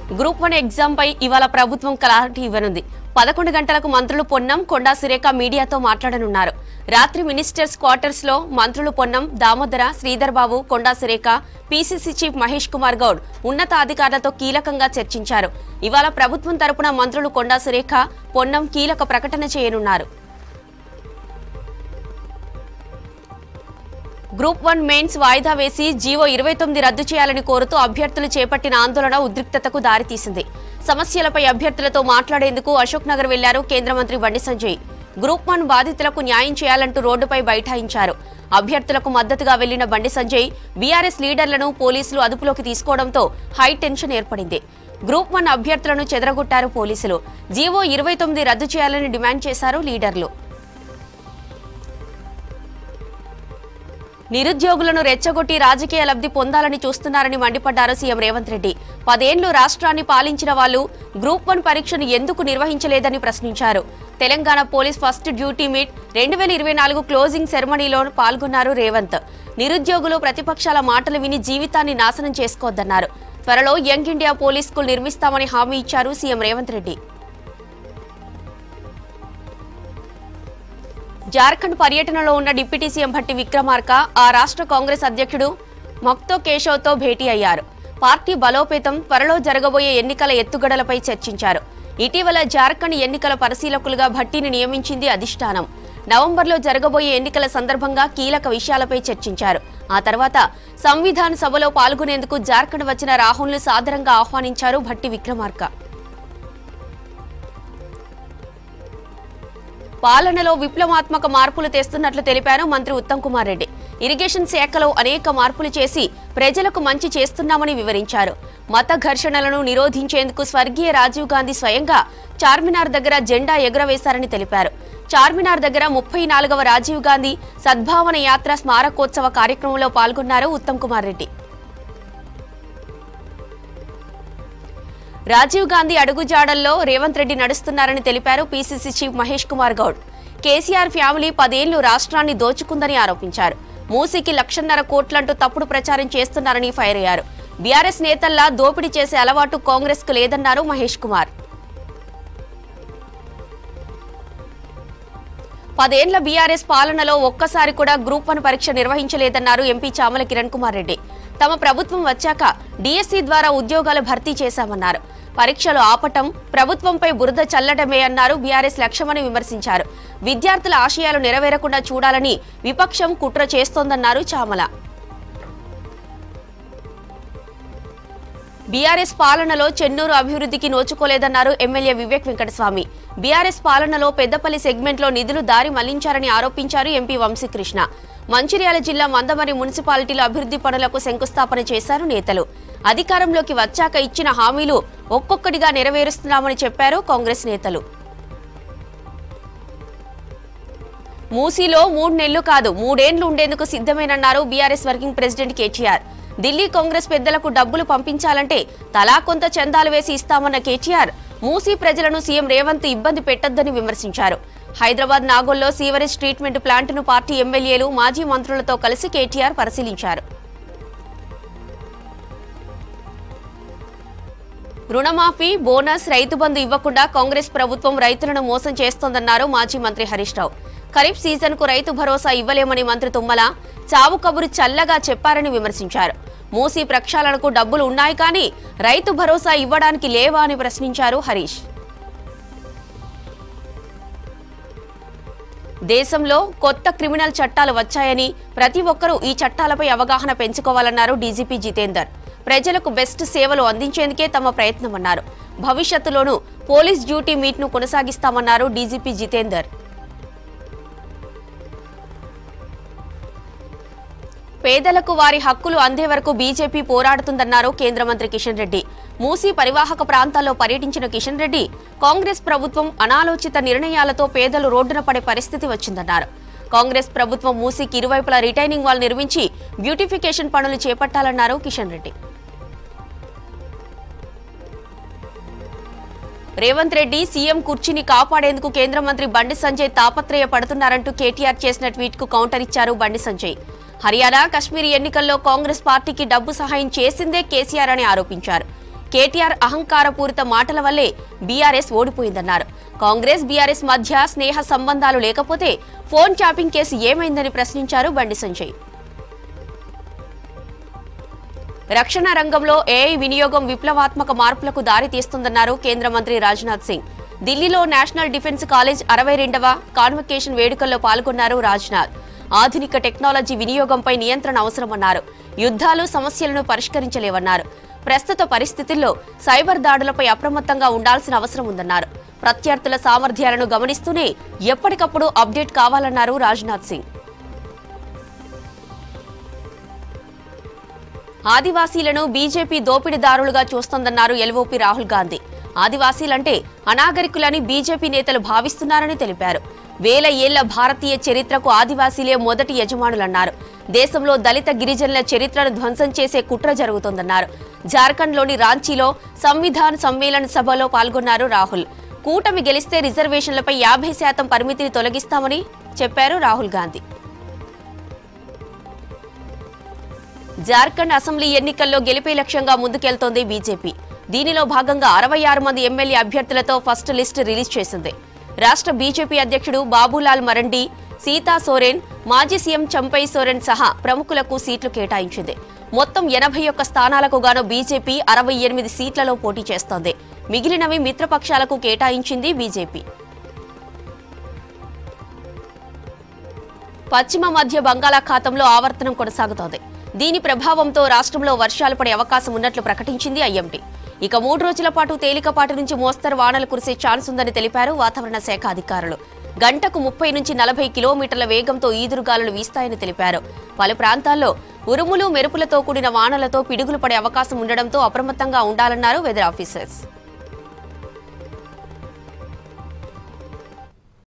group one exam పై ఇవాళ ప్రభుత్వం clarity ఇవ్వనుంది పదకొండు గంటలకు మంత్రులు పొన్నం కొండా సురేఖ మీడియాతో మాట్లాడనున్నారు రాత్రి మినిస్టర్స్ క్వార్టర్స్ లో మంత్రులు పొన్నం దామోదర శ్రీధర్ బాబు కొండా సురేఖ పీసీసీ చీఫ్ మహేష్ కుమార్ గౌడ్ ఉన్నతాధికారులతో కీలకంగా చర్చించారు ఇవాళ ప్రభుత్వం తరపున మంత్రులు కొండా సురేఖ పొన్నం కీలక ప్రకటన చేయనున్నారు గ్రూప్ వన్ మెయిన్స్ వాయిదా వేసి జీవో ఇరవై తొమ్మిది రద్దు చేయాలని కోరుతూ అభ్యర్థులు చేపట్టిన ఆందోళన ఉద్రిక్తతకు దారితీసింది సమస్యలపై అభ్యర్థులతో మాట్లాడేందుకు అశోక్ నగర్ వెళ్లారు కేంద్ర మంత్రి బండి సంజయ్ గ్రూప్ వన్ బాధితులకు న్యాయం చేయాలంటూ రోడ్డుపై బైఠాయించారు అభ్యర్థులకు మద్దతుగా వెళ్లిన బండి సంజయ్ బీఆర్ఎస్ లీడర్లను పోలీసులు అదుపులోకి తీసుకోవడంతో హై టెన్షన్ ఏర్పడింది గ్రూప్ వన్ అభ్యర్థులను చెదరగొట్టారు పోలీసులు జీవో ఇరవై తొమ్మిది రద్దు చేయాలని డిమాండ్ చేశారు లీడర్లు నిరుద్యోగులను రెచ్చగొట్టి రాజకీయ లబ్ధి పొందాలని చూస్తున్నారని మండిపడ్డారు సీఎం రేవంత్ రెడ్డి పదేండ్లు రాష్ట్రాన్ని పాలించిన వాళ్ళు గ్రూప్ వన్ పరీక్షను ఎందుకు నిర్వహించలేదని ప్రశ్నించారు Telangana police first duty meet రెండు వేల ఇరవై నాలుగు క్లోజింగ్ సెరమనీలో పాల్గొన్నారు రేవంత్ నిరుద్యోగులు ప్రతిపక్షాల మాటలు విని జీవితాన్ని నాశనం చేసుకోవద్దన్నారు త్వరలో యంగ్ ఇండియా పోలీస్ స్కూల్ నిర్మిస్తామని హామీ ఇచ్చారు సీఎం రేవంత్ రెడ్డి జార్ఖండ్ పర్యటనలో ఉన్న డిప్యూటీ సీఎం భట్టి విక్రమార్క ఆ రాష్ట్ర కాంగ్రెస్ అధ్యక్షుడు మక్తో కేశవ్తో భేటీ అయ్యారు పార్టీ బలోపేతం త్వరలో జరగబోయే ఎన్నికల ఎత్తుగడలపై చర్చించారు ఇటీవల జార్ఖండ్ ఎన్నికల పరిశీలకులుగా భట్టిని నియమించింది అధిష్టానం నవంబర్లో జరగబోయే ఎన్నికల సందర్భంగా కీలక విషయాలపై చర్చించారు ఆ తర్వాత సంవిధాన సభలో పాల్గొనేందుకు జార్ఖండ్ వచ్చిన రాహుల్ను సాదరంగా ఆహ్వానించారు భట్టి విక్రమార్క పాలనలో విప్లవాత్మక మార్పులు తెస్తున్నట్లు తెలిపారు మంత్రి ఉత్తమ్ కుమార్ రెడ్డి ఇరిగేషన్ శాఖలో అనేక మార్పులు చేసి ప్రజలకు మంచి చేస్తున్నామని వివరించారు మత ఘర్షణలను నిరోధించేందుకు స్వర్గీయ రాజీవ్ గాంధీ స్వయంగా చార్మినార్ దగ్గర జెండా ఎగురవేశారని తెలిపారు చార్మినార్ దగ్గర ముప్పై నాలుగవ రాజీవ్ గాంధీ సద్భావన యాత్ర స్మారకోత్సవ కార్యక్రమంలో పాల్గొన్నారు ఉత్తమ్ కుమార్ రెడ్డి రాజీవ్ గాంధీ అడుగుజాడల్లో రేవంత్ రెడ్డి నడుస్తున్నారని తెలిపారు PCC chief Mahesh Kumar Goud KCR family పదేళ్లు రాష్ట్రాన్ని దోచుకుందని ఆరోపించారు మూసీకి లక్షన్నర కోట్లంటూ తప్పుడు ప్రచారం చేస్తున్నారని ఫైర్ అయ్యారు బీఆర్ఎస్ నేతల్లా దోపిడీ చేసే అలవాటు కాంగ్రెస్ కు లేదన్నారు మహేష్ కుమార్ పదేండ్ల బీఆర్ఎస్ పాలనలో ఒక్కసారి కూడా గ్రూప్ వన్ పరీక్ష నిర్వహించలేదన్నారు ఎంపీ చామల కిరణ్ కుమార్ రెడ్డి తమ ప్రభుత్వం వచ్చాక డీఎస్సీ ద్వారా ఉద్యోగాలు భర్తీ చేశామన్నారు పరీక్షలు ఆపటం ప్రభుత్వంపై బురద చల్లడమే అన్నారు బీఆర్ఎస్ లక్ష్యమని విమర్శించారు విద్యార్థుల ఆశయాలు నెరవేరకుండా చూడాలని విపక్షం కుట్ర చేస్తోందన్నారు చామల బీఆర్ఎస్ పాలనలో చెన్నూరు అభివృద్ధికి నోచుకోలేదన్నారు ఎమ్మెల్యే వివేక్ వెంకటస్వామి బీఆర్ఎస్ పాలనలో పెద్దపల్లి సెగ్మెంట్లో నిధులు దారి మళ్లించారని ఆరోపించారు ఎంపీ వంశీకృష్ణ మంచిర్యాల జిల్లా మందమరి మున్సిపాలిటీలో అభివృద్ధి పనులకు శంకుస్థాపన చేశారు నేతలు అధికారంలోకి వచ్చాక ఇచ్చిన హామీలు ఒక్కొక్కటిగా నెరవేరుస్తున్నామని చెప్పారు కాంగ్రెస్ నేతలు మూసీలో మూడు నెలలు కాదు మూడేండ్లు ఉండేందుకు సిద్ధమేనన్నారు BRS working president KTR Delhi Congress పెద్దలకు డబ్బులు పంపించాలంటే తలా కొంత చందాలు వేసి ఇస్తామన్న కేటీఆర్ మూసీ ప్రజలను సీఎం రేవంత్ ఇబ్బంది పెట్టొద్దని విమర్శించారు హైదరాబాద్ నాగోల్లో సీవరేజ్ ట్రీట్మెంట్ ప్లాంటును పార్టీ ఎమ్మెల్యేలు మాజీ మంత్రులతో కలిసి కేటీఆర్ పరిశీలించారు రుణమాఫీ బోనస్ రైతు బంధు ఇవ్వకుండా కాంగ్రెస్ ప్రభుత్వం రైతులను మోసం చేస్తోందన్నారు మాజీ మంత్రి హరీష్ రావు ఖరీఫ్ సీజన్ కు రైతు భరోసా ఇవ్వలేమని మంత్రి తుమ్మల చావు కబురు చల్లగా చెప్పారని విమర్శించారు మూసీ ప్రక్షాళనకు డబ్బులు ఉన్నాయి కానీ రైతు భరోసా ఇవ్వడానికి లేవా అని ప్రశ్నించారు హరీష్ దేశంలో కొత్త క్రిమినల్ చట్టాలు వచ్చాయని ప్రతి ఒక్కరూ ఈ చట్టాలపై అవగాహన పెంచుకోవాలన్నారు డీజీపీ జితేందర్ ప్రజలకు బెస్ట్ సేవలు అందించేందుకే తమ ప్రయత్నమన్నారు భవిష్యత్తులోనూ పోలీస్ డ్యూటీ మీట్ను కొనసాగిస్తామన్నారు డీజీపీ జితేందర్ పేదలకు వారి హక్కులు అందే వరకు బీజేపీ పోరాడుతుందన్నారు కేంద్ర మంత్రి కిషన్ రెడ్డి మూసీ పరివాహక ప్రాంతాల్లో పర్యటించిన కిషన్ రెడ్డి కాంగ్రెస్ ప్రభుత్వం అనాలోచిత నిర్ణయాలతో పేదలు రోడ్డున పడే పరిస్థితి వచ్చిందన్నారు కాంగ్రెస్ ప్రభుత్వం మూసీకి ఇరువైపులా రిటైనింగ్ వాల్ నిర్మించి బ్యూటిఫికేషన్ పనులు చేపట్టాలన్నారు కిషన్ రెడ్డి రేవంత్ రెడ్డి సీఎం కుర్చీని కాపాడేందుకు కేంద్ర మంత్రి బండి సంజయ్ తాపత్రయ పడుతున్నారంటూ కేటీఆర్ చేసిన ట్వీట్ కు కౌంటర్ ఇచ్చారు బండి సంజయ్ హర్యానా కశ్మీర్ ఎన్నికల్లో కాంగ్రెస్ పార్టీకి డబ్బు సహాయం చేసిందే కేసీఆర్ అని ఆరోపించారు కేటీఆర్ అహంకారపూరిత మాటల వల్లే బీఆర్ఎస్ ఓడిపోయిందన్నారు కాంగ్రెస్ బీఆర్ఎస్ మధ్య స్నేహ సంబంధాలు లేకపోతే ఫోన్ ట్యాపింగ్ కేసు ఏమైందని ప్రశ్నించారు బండి సంజయ్ రక్షణ రంగంలో ఏఐ వినియోగం విప్లవాత్మక మార్పులకు దారి తీస్తుందన్నారు కేంద్ర మంత్రి రాజ్నాథ్ సింగ్ ఢిల్లీలో నేషనల్ డిఫెన్స్ కాలేజ్ అరవై రెండవ కాన్వకేషన్ వేడుకల్లో పాల్గొన్నారు రాజ్నాథ్ ఆధునిక టెక్నాలజీ వినియోగంపై నియంత్రణ అవసరమన్నారు యుద్ధాలు సమస్యలను పరిష్కరించలేవన్నారు ప్రస్తుత పరిస్థితుల్లో సైబర్ దాడులపై అప్రమత్తంగా ఉండాల్సిన అవసరం ఉందన్నారు ప్రత్యర్థుల సామర్థ్యాలను గమనిస్తూనే ఎప్పటికప్పుడు అప్డేట్ కావాలన్నారు రాజ్నాథ్ సింగ్ ఆదివాసీలను బీజేపీ దోపిడీదారులుగా చూస్తోందన్నారు ఎల్ఓపి రాహుల్ గాంధీ ఆదివాసీలంటే అనాగరికులని బీజేపీ నేతలు భావిస్తున్నారని తెలిపారు వేల ఏళ్ల భారతీయ చరిత్రకు ఆదివాసీలే మొదటి యజమానులన్నారు దేశంలో దళిత గిరిజనుల చరిత్రను ధ్వంసం చేసే కుట్ర జరుగుతోందన్నారు జార్ఖండ్లోని రాంచీలో సంవిధాన్ సమ్మేళన సభలో పాల్గొన్నారు రాహుల్ కూటమి గెలిస్తే రిజర్వేషన్లపై యాభై శాతం పరిమితిని తొలగిస్తామని చెప్పారు రాహుల్ గాంధీ జార్ఖండ్ అసెంబ్లీ ఎన్నికల్లో గెలిపే లక్ష్యంగా ముందుకెళ్తోంది బీజేపీ దీనిలో భాగంగా అరవై ఆరు మంది ఎమ్మెల్యే అభ్యర్థులతో ఫస్ట్ లిస్ట్ రిలీజ్ చేసింది రాష్ట్ర బీజేపీ అధ్యక్షుడు బాబులాల్ మరండి సీతా సోరెన్ మాజీ సీఎం చంపై సోరెన్ సహా ప్రముఖులకు సీట్లు కేటాయించింది మొత్తం ఎనభై ఒక్క స్థానాలకు గాను బీజేపీ అరవై ఎనిమిది సీట్లలో పోటీ చేస్తోంది మిగిలినవి మిత్రపక్షాలకు కేటాయించింది బీజేపీ పశ్చిమ మధ్య బంగాళాఖాతంలో ఆవర్తనం కొనసాగుతోంది దీని ప్రభావంతో రాష్ట్రంలో వర్షాలు పడే అవకాశం ఉన్నట్లు ప్రకటించింది ఐఎండీ ఇక మూడు రోజుల పాటు తేలికపాటి నుంచి మోస్తరు వానలు కురిసే ఛాన్స్ ఉందని తెలిపారు వాతావరణ శాఖ అధికారులు గంటకు ముప్పై నుంచి నలభై కిలోమీటర్ల వేగంతో ఈదురుగాలులు వీస్తాయని తెలిపారు పలు ప్రాంతాల్లో ఉరుములు మెరుపులతో కూడిన వానలతో పిడుగులు పడే అవకాశం ఉండడంతో అప్రమత్తంగా ఉండాలన్నారు వెదర్ ఆఫీసర్స్